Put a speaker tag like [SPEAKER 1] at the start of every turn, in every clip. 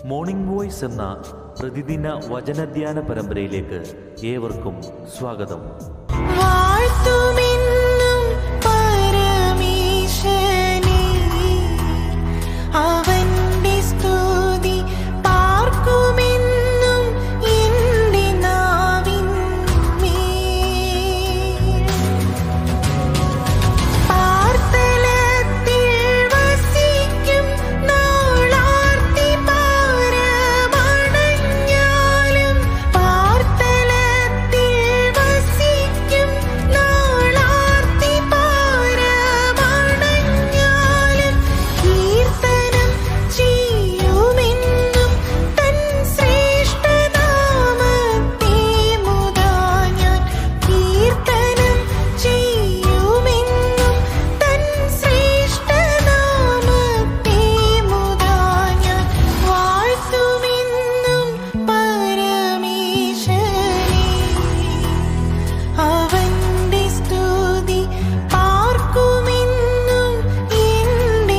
[SPEAKER 1] morning voice എന്ന പ്രതിദിന വചനധ്യാന പരമ്പരയിലേക്ക് ഏവർക്കും സ്വാഗതം
[SPEAKER 2] വാഴ്ത്തുമെന്നും പരമേശനെ അവന്റെ സ്തുതി പാർക്കുമെന്നും എന്റെ നാവിന്മേൽ പാർത്തലത്തിൽ വസിക്കും നാളാർത്തി പാരമണഞ്ഞാലും പാർത്തലത്തിൽ വസിക്കും നാളാർത്തി പാരമണഞ്ഞാലും കീർത്തനം ചെയ്യുമെന്നും തൻ ശ്രേഷ്ഠനാമത്തെ മുതാ ഞാൻ കീർത്തനം ചെയ്യുമെന്നും തൻ ശ്രേഷ്ഠനാമത്തെ മുതാ ഞാൻ വാഴ്ത്തുമെന്നും പരമേശ്വരനെ അവന്റെ സ്തുതി പാർക്കുമെന്നും എന്റെ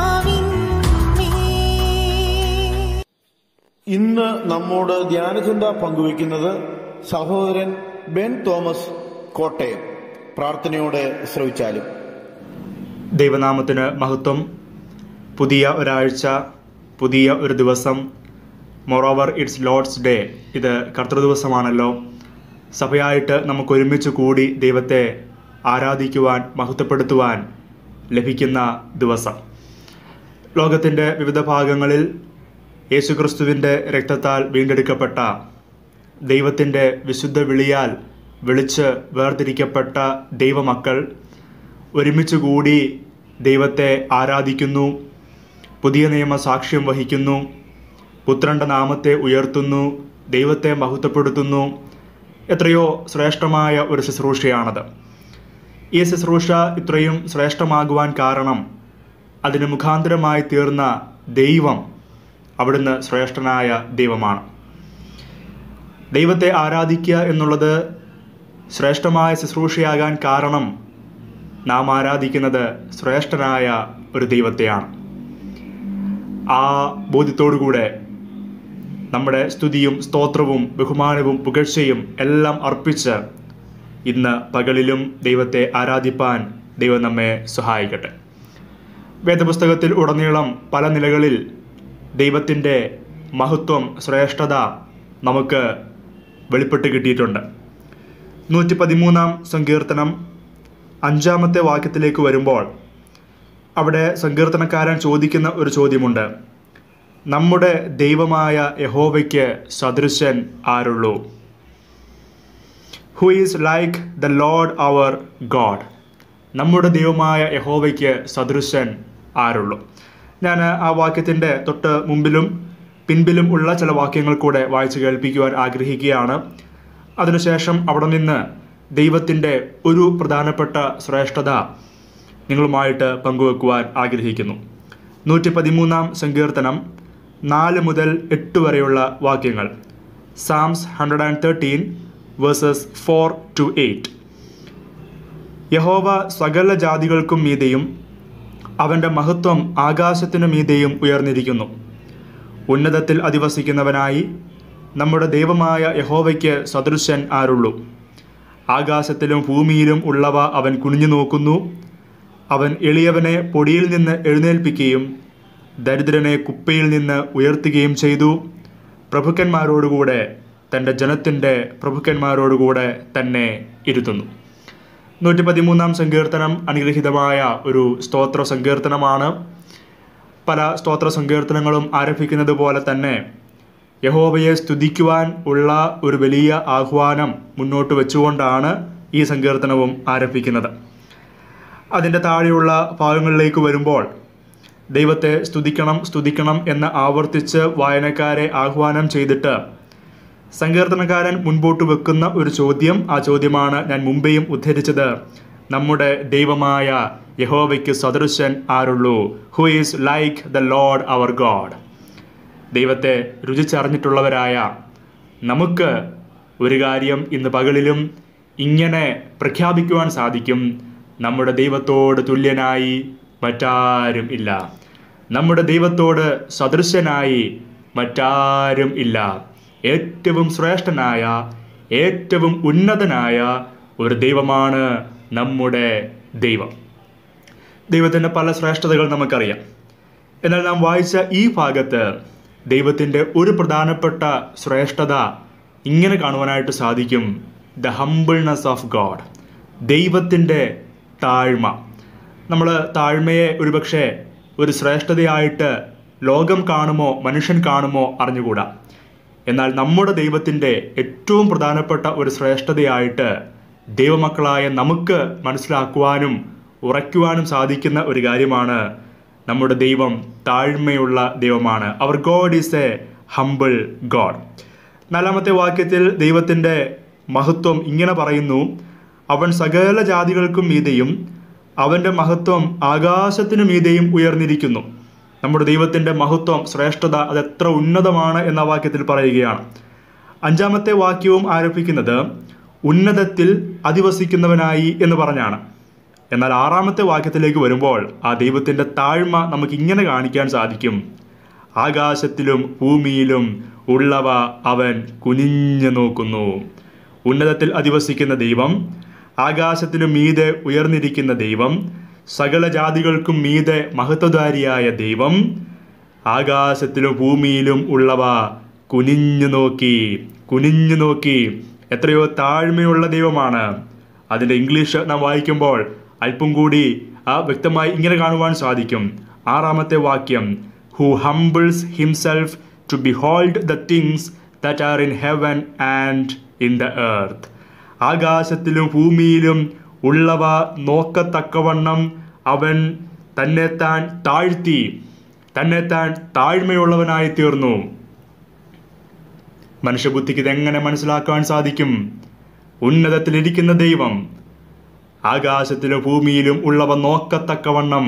[SPEAKER 2] നാവിന്മേൽ
[SPEAKER 3] ഇന്ന് നമ്മോട് ധ്യാനചിന്ത പങ്കുവയ്ക്കുന്നത് സഹോദരൻ ബെൻ തോമസ് കോട്ടയം പ്രാർത്ഥനയോടെ ശ്രവിച്ചാലും
[SPEAKER 4] ദൈവനാമത്തിന് മഹത്വം പുതിയ ഒരാഴ്ച പുതിയ ഒരു ദിവസം മൊറോവർ ഇറ്റ്സ് ലോഡ്സ് ഡേ ഇത് കർത്തൃദിവസമാണല്ലോ സഭയായിട്ട് നമുക്ക് ഒരുമിച്ച് കൂടി ദൈവത്തെ ആരാധിക്കുവാൻ മഹത്വപ്പെടുത്തുവാൻ ലഭിക്കുന്ന ദിവസം ലോകത്തിൻ്റെ വിവിധ ഭാഗങ്ങളിൽ യേശുക്രിസ്തുവിൻ്റെ രക്തത്താൽ വീണ്ടെടുക്കപ്പെട്ട ദൈവത്തിൻ്റെ വിശുദ്ധ വിളിയാൽ വിളിച്ച് വേർതിരിക്കപ്പെട്ട ദൈവമക്കൾ ഒരുമിച്ച് കൂടി ദൈവത്തെ ആരാധിക്കുന്നു പുതിയ നിയമ സാക്ഷ്യം വഹിക്കുന്നു പുത്രൻ്റെ നാമത്തെ ഉയർത്തുന്നു ദൈവത്തെ മഹത്വപ്പെടുത്തുന്നു എത്രയോ ശ്രേഷ്ഠമായ ഒരു ശുശ്രൂഷയാണത് ഈ ശുശ്രൂഷ ഇത്രയും ശ്രേഷ്ഠമാകുവാൻ കാരണം അതിന് മുഖാന്തരമായി തീർന്ന ദൈവം അവിടുന്ന് ശ്രേഷ്ഠനായ ദൈവമാണ് ദൈവത്തെ ആരാധിക്കുക എന്നുള്ളത് ശ്രേഷ്ഠമായ ശുശ്രൂഷയാകാൻ കാരണം നാം ആരാധിക്കുന്നത് ശ്രേഷ്ഠനായ ഒരു ദൈവത്തെയാണ് ആ ബോധ്യത്തോടുകൂടെ നമ്മുടെ സ്തുതിയും സ്തോത്രവും ബഹുമാനവും പുകഴ്ചയും എല്ലാം അർപ്പിച്ച് ഇന്ന് പകലിലും ദൈവത്തെ ആരാധിപ്പാൻ ദൈവം നമ്മെ സഹായിക്കട്ടെ വേദപുസ്തകത്തിൽ ഉടനീളം പല നിലകളിൽ ദൈവത്തിൻ്റെ മഹത്വം ശ്രേഷ്ഠത നമുക്ക് വെളിപ്പെട്ട് കിട്ടിയിട്ടുണ്ട് നൂറ്റി പതിമൂന്നാം സങ്കീർത്തനം അഞ്ചാമത്തെ വാക്യത്തിലേക്ക് വരുമ്പോൾ അവിടെ സങ്കീർത്തനക്കാരൻ ചോദിക്കുന്ന ഒരു ചോദ്യമുണ്ട് നമ്മുടെ ദൈവമായ യഹോവയ്ക്ക് സദൃശൻ ആരുള്ളൂ who is like the lord our god നമ്മുടെ ദൈവമായ യഹോവയ്ക്ക് സദൃശൻ ആരുള്ളൂ ഞാൻ ആ വാക്യത്തിൻ്റെ തൊട്ട് മുമ്പിലും പിൻപിലും ഉള്ള ചില വാക്യങ്ങൾ കൂടെ വായിച്ച് കേൾപ്പിക്കുവാൻ ആഗ്രഹിക്കുകയാണ് അതിനുശേഷം അവിടെ നിന്ന് ദൈവത്തിൻ്റെ ഒരു പ്രധാനപ്പെട്ട ശ്രേഷ്ഠത നിങ്ങളുമായിട്ട് പങ്കുവെക്കുവാൻ ആഗ്രഹിക്കുന്നു നൂറ്റി പതിമൂന്നാം സങ്കീർത്തനം നാല് മുതൽ എട്ട് വരെയുള്ള വാക്യങ്ങൾ Psalms hundred and thirteen verses four to eight യഹോവ സകല ജാതികൾക്കും മീതെയും അവൻ്റെ മഹത്വം ആകാശത്തിനു മീതെയും ഉയർന്നിരിക്കുന്നു ഉന്നതത്തിൽ അധിവസിക്കുന്നവനായി നമ്മുടെ ദൈവമായ യഹോവയ്ക്ക് സദൃശൻ ആരുള്ളൂ ആകാശത്തിലും ഭൂമിയിലും ഉള്ളവ അവൻ കുനിഞ്ഞു നോക്കുന്നു അവൻ എളിയവനെ പൊടിയിൽ നിന്ന് എഴുന്നേൽപ്പിക്കുകയും ദരിദ്രനെ കുപ്പയിൽ നിന്ന് ഉയർത്തുകയും ചെയ്തു പ്രഭുക്കന്മാരോടുകൂടെ തൻ്റെ ജനത്തിൻ്റെ പ്രഭുക്കന്മാരോടുകൂടെ തന്നെ ഇരുത്തുന്നു നൂറ്റി പതിമൂന്നാം സങ്കീർത്തനം അനുഗ്രഹീതമായ ഒരു സ്തോത്ര സങ്കീർത്തനമാണ് പല സ്തോത്ര സങ്കീർത്തനങ്ങളും ആരംഭിക്കുന്നത് പോലെ തന്നെ യഹോവയെ സ്തുതിക്കുവാൻ ഉള്ള ഒരു വലിയ ആഹ്വാനം മുന്നോട്ട് വെച്ചുകൊണ്ടാണ് ഈ സങ്കീർത്തനവും ആരംഭിക്കുന്നത് അതിൻ്റെ താഴെയുള്ള ഭാഗങ്ങളിലേക്ക് വരുമ്പോൾ ദൈവത്തെ സ്തുതിക്കണം സ്തുതിക്കണം എന്ന് ആവർത്തിച്ച് വായനക്കാരെ ആഹ്വാനം ചെയ്തിട്ട് സങ്കീർത്തനക്കാരൻ മുൻപോട്ട് വെക്കുന്ന ഒരു ചോദ്യം ആ ചോദ്യമാണ് ഞാൻ മുമ്പേയും ഉദ്ധരിച്ചത് നമ്മുടെ ദൈവമായ യഹോവയ്ക്ക് സദൃശൻ ആരുള്ളൂ who is like the lord our god ദൈവത്തെ രുചിച്ചറിഞ്ഞിട്ടുള്ളവരായ നമുക്ക് ഒരു കാര്യം ഇന്ന് പകലിലും ഇങ്ങനെ പ്രഖ്യാപിക്കുവാൻ സാധിക്കും നമ്മുടെ ദൈവത്തോട് തുല്യനായി മറ്റാരും ഇല്ല നമ്മുടെ ദൈവത്തോട് സദൃശനായി മറ്റാരും ഇല്ല ഏറ്റവും ശ്രേഷ്ഠനായ ഏറ്റവും ഉന്നതനായ ഒരു ദൈവമാണ് നമ്മുടെ ദൈവം ദൈവത്തിൻ്റെ പല ശ്രേഷ്ഠതകൾ നമുക്കറിയാം എന്നാൽ നാം വായിച്ച ഈ ഭാഗത്ത് ദൈവത്തിൻ്റെ ഒരു പ്രധാനപ്പെട്ട ശ്രേഷ്ഠത ഇങ്ങനെ കാണുവാനായിട്ട് സാധിക്കും ദ ഹംബിൾനെസ് ഓഫ് ഗോഡ് ദൈവത്തിൻ്റെ താഴ്മ നമ്മൾ താഴ്മയെ ഒരുപക്ഷെ ഒരു ശ്രേഷ്ഠതയായിട്ട് ലോകം കാണുമോ മനുഷ്യൻ കാണുമോ അറിഞ്ഞുകൂടാ എന്നാൽ നമ്മുടെ ദൈവത്തിൻ്റെ ഏറ്റവും പ്രധാനപ്പെട്ട ഒരു ശ്രേഷ്ഠതയായിട്ട് ദൈവമക്കളായ നമുക്ക് മനസ്സിലാക്കുവാനും ഉറയ്ക്കുവാനും സാധിക്കുന്ന ഒരു കാര്യമാണ് നമ്മുടെ ദൈവം താഴ്മയുള്ള ദൈവമാണ് our god is a humble god നാലാമത്തെ വാക്യത്തിൽ ദൈവത്തിൻ്റെ മഹത്വം ഇങ്ങനെ പറയുന്നു അവൻ സകല ജാതികൾക്കും മീതെയും അവൻ്റെ മഹത്വം ആകാശത്തിനു മീതെയും ഉയർന്നിരിക്കുന്നു നമ്മുടെ ദൈവത്തിൻ്റെ മഹത്വം ശ്രേഷ്ഠത അത് എത്ര ഉന്നതമാണ് എന്ന വാക്യത്തിൽ പറയുകയാണ് അഞ്ചാമത്തെ വാക്യവും ആരംഭിക്കുന്നത് ഉന്നതത്തിൽ അധിവസിക്കുന്നവനായി എന്ന് പറഞ്ഞാണ് എന്നാൽ ആറാമത്തെ വാക്യത്തിലേക്ക് വരുമ്പോൾ ആ ദൈവത്തിൻ്റെ താഴ്മ നമുക്ക് ഇങ്ങനെ കാണിക്കാൻ സാധിക്കും ആകാശത്തിലും ഭൂമിയിലും ഉള്ളവ അവൻ കുനിഞ്ഞു നോക്കുന്നു ഉന്നതത്തിൽ അധിവസിക്കുന്ന ദൈവം ആകാശത്തിനു മീതെ ഉയർന്നിരിക്കുന്ന ദൈവം സകല ജാതികൾക്കും മീതെ മഹത്വധാരിയായ ദൈവം ആകാശത്തിലും ഭൂമിയിലും ഉള്ളവ കുനിഞ്ഞു നോക്കി കുനിഞ്ഞു നോക്കി എത്രയോ താഴ്മയുള്ള ദൈവമാണ് അതിൻ്റെ ഇംഗ്ലീഷ് നാം വായിക്കുമ്പോൾ അല്പം കൂടി ആ വ്യക്തമായി ഇങ്ങനെ കാണുവാൻ സാധിക്കും ആറാമത്തെ വാക്യം who humbles himself to behold the things that are in heaven and in the earth ആകാശത്തിലും ഭൂമിയിലും ഉള്ളവ നോക്കത്തക്കവണ്ണം അവൻ തന്നെത്താൻ താഴ്ത്തി തന്നെത്താൻ താഴ്മയുള്ളവനായി തീർന്നു മനുഷ്യബുദ്ധിക്ക് ഇതെങ്ങനെ മനസ്സിലാക്കാൻ സാധിക്കും ഉന്നതത്തിലിരിക്കുന്ന ദൈവം ആകാശത്തിലും ഭൂമിയിലും ഉള്ളവ നോക്കത്തക്കവണ്ണം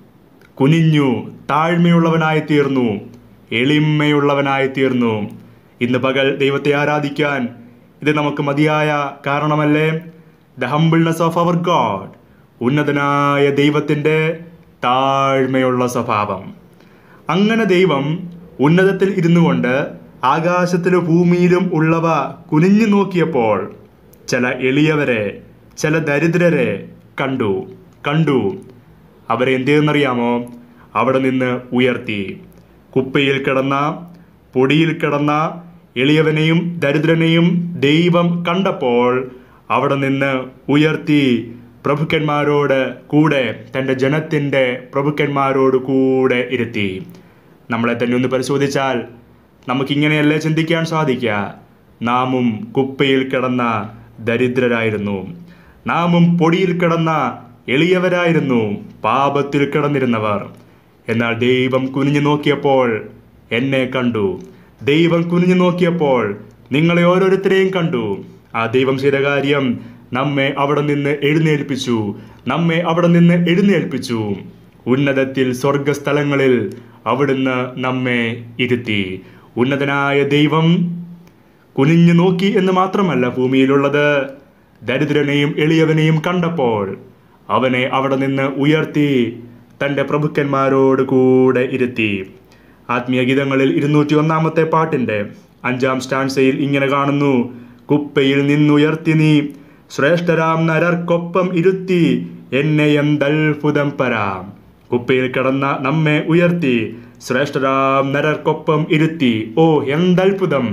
[SPEAKER 4] കുനിഞ്ഞു താഴ്മയുള്ളവനായി തീർന്നു എളിമയുള്ളവനായി തീർന്നു ഇന്ന് പകൽ ദൈവത്തെ ആരാധിക്കാൻ ഇത് നമുക്ക് മതിയായ കാരണമല്ലേ the humbleness of our god ഉന്നതനായ ദൈവത്തിൻ്റെ താഴ്മയുള്ള സ്വഭാവം അങ്ങനെ ദൈവം ഉന്നതത്തിൽ ഇരുന്നു കൊണ്ട് ആകാശത്തിലും ഭൂമിയിലും ഉള്ളവ കുനിഞ്ഞു നോക്കിയപ്പോൾ ചില എളിയവരെ ചില ദരിദ്രരെ കണ്ടു കണ്ടു അവരെ എന്തെന്നറിയാമോ അവിടെ നിന്ന് ഉയർത്തി കുപ്പയിൽ കിടന്ന പൊടിയിൽ കിടന്ന എളിയവനെയും ദരിദ്രനെയും ദൈവം കണ്ടപ്പോൾ അവിടെ നിന്ന് ഉയർത്തി പ്രഭുക്കന്മാരോട് കൂടെ തൻ്റെ ജനത്തിൻ്റെ പ്രഭുക്കന്മാരോട് കൂടെ ഇരുത്തി നമ്മളെ തന്നെ ഒന്ന് പരിശോധിച്ചാൽ നമുക്കിങ്ങനെയല്ലേ ചിന്തിക്കാൻ സാധിക്കുക നാമും കുപ്പയിൽ കിടന്ന ദരിദ്രരായിരുന്നു നാമും പൊടിയിൽ കിടന്ന എളിയവരായിരുന്നു പാപത്തിൽ കിടന്നിരുന്നവർ എന്നാൽ ദൈവം കുനിഞ്ഞു നോക്കിയപ്പോൾ എന്നെ കണ്ടു ദൈവം കുനിഞ്ഞു നോക്കിയപ്പോൾ നിങ്ങളെ ഓരോരുത്തരെയും കണ്ടു ആ ദൈവം ചെയ്ത കാര്യം നമ്മെ അവിടെ നിന്ന് എഴുന്നേൽപ്പിച്ചു നമ്മെ അവിടെ നിന്ന് എഴുന്നേൽപ്പിച്ചു ഉന്നതത്തിൽ സ്വർഗസ്ഥലങ്ങളിൽ അവിടുന്ന് നമ്മെ ഇരുത്തി ഉന്നതനായ ദൈവം കുനിഞ്ഞു നോക്കി എന്ന് മാത്രമല്ല ഭൂമിയിലുള്ളത് ദരിദ്രനെയും എളിയവനെയും കണ്ടപ്പോൾ അവനെ അവിടെ നിന്ന് ഉയർത്തി തൻ്റെ പ്രഭുക്കന്മാരോട് കൂടെ ഇരുത്തി ആത്മീയ ഗീതങ്ങളിൽ ഇരുന്നൂറ്റി ഒന്നാമത്തെ പാട്ടിൻ്റെ അഞ്ചാം സ്റ്റാൻസയിൽ ഇങ്ങനെ കാണുന്നു കുപ്പയിൽ നിന്നുയർത്തി നീ ശ്രേഷ്ഠരാം നരർക്കൊപ്പം ഇരുത്തി എന്നെ എന്തത്ഭുതം പരാം കുപ്പയിൽ കിടന്ന നമ്മെ ഉയർത്തി ശ്രേഷ്ഠരാം നരർക്കൊപ്പം ഇരുത്തി ഓ എന്തത്ഭുതം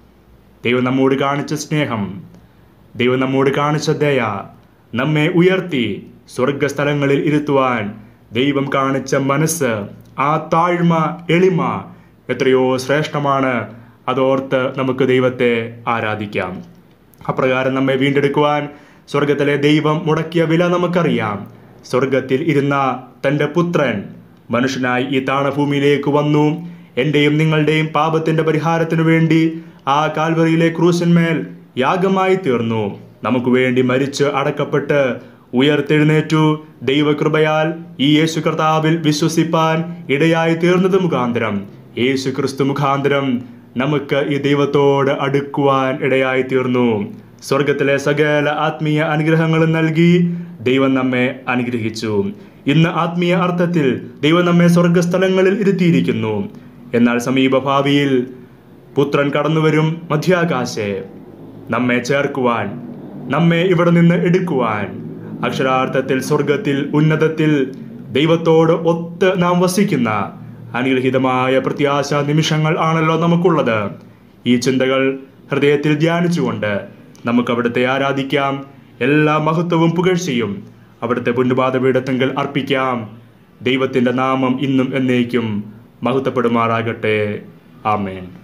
[SPEAKER 4] ദൈവം നമ്മോട് കാണിച്ച സ്നേഹം ദൈവം നമ്മോട് കാണിച്ച ദയ നമ്മെ ഉയർത്തി സ്വർഗസ്ഥലങ്ങളിൽ ഇരുത്തുവാൻ ദൈവം കാണിച്ച മനസ്സ് ആ താഴ്മ എളിമ എത്രയോ ശ്രേഷ്ഠമാണ് അതോർത്ത് നമുക്ക് ദൈവത്തെ ആരാധിക്കാം അപ്രകാരം നമ്മെ വീണ്ടെടുക്കുവാൻ സ്വർഗത്തിലെ ദൈവം മുടക്കിയ വില നമുക്കറിയാം സ്വർഗത്തിൽ ഇരുന്ന തൻ്റെ പുത്രൻ മനുഷ്യനായി ഈ താണഭൂമിയിലേക്ക് വന്നു എൻ്റെയും നിങ്ങളുടെയും പാപത്തിൻ്റെ പരിഹാരത്തിനു വേണ്ടി ആ കാൽവറിയിലെ ക്രൂശന്മേൽ യാഗമായി തീർന്നു നമുക്ക് വേണ്ടി മരിച്ച് അടക്കപ്പെട്ട് ഉയർത്തെഴുന്നേറ്റു ദൈവകൃപയാൽ ഈ യേശു കർത്താവിൽ വിശ്വസിപ്പാൻ ഇടയായി തീർന്നത് മുഖാന്തരം യേശു ക്രിസ്തു മുഖാന്തരം നമുക്ക് ഈ ദൈവത്തോട് അടുക്കുവാൻ ഇടയായി തീർന്നു സ്വർഗത്തിലെ സകല ആത്മീയ അനുഗ്രഹങ്ങളും നൽകി ദൈവം നമ്മെ അനുഗ്രഹിച്ചു ഇന്ന് ആത്മീയ അർത്ഥത്തിൽ ദൈവം നമ്മെ സ്വർഗസ്ഥലങ്ങളിൽ ഇരുത്തിയിരിക്കുന്നു എന്നാൽ സമീപ ഭാവിയിൽ പുത്രൻ കടന്നുവരും മധ്യാകാശെ നമ്മെ ചേർക്കുവാൻ നമ്മെ ഇവിടെ നിന്ന് എടുക്കുവാൻ അക്ഷരാർത്ഥത്തിൽ സ്വർഗത്തിൽ ഉന്നതത്തിൽ ദൈവത്തോട് ഒത്ത് നാം വസിക്കുന്ന അനുഗ്രഹീതമായ പ്രത്യാശ നിമിഷങ്ങൾ ആണല്ലോ നമുക്കുള്ളത് ഈ ചിന്തകൾ ഹൃദയത്തിൽ ധ്യാനിച്ചുകൊണ്ട് നമുക്ക് അവിടുത്തെ ആരാധിക്കാം എല്ലാ മഹത്വവും പുകഴ്ചയും അവിടുത്തെ പുണ്യപാതപീഠത്തെങ്കിൽ അർപ്പിക്കാം ദൈവത്തിൻ്റെ നാമം ഇന്നും എന്നേക്കും മഹത്വപ്പെടുമാറാകട്ടെ ആമേൻ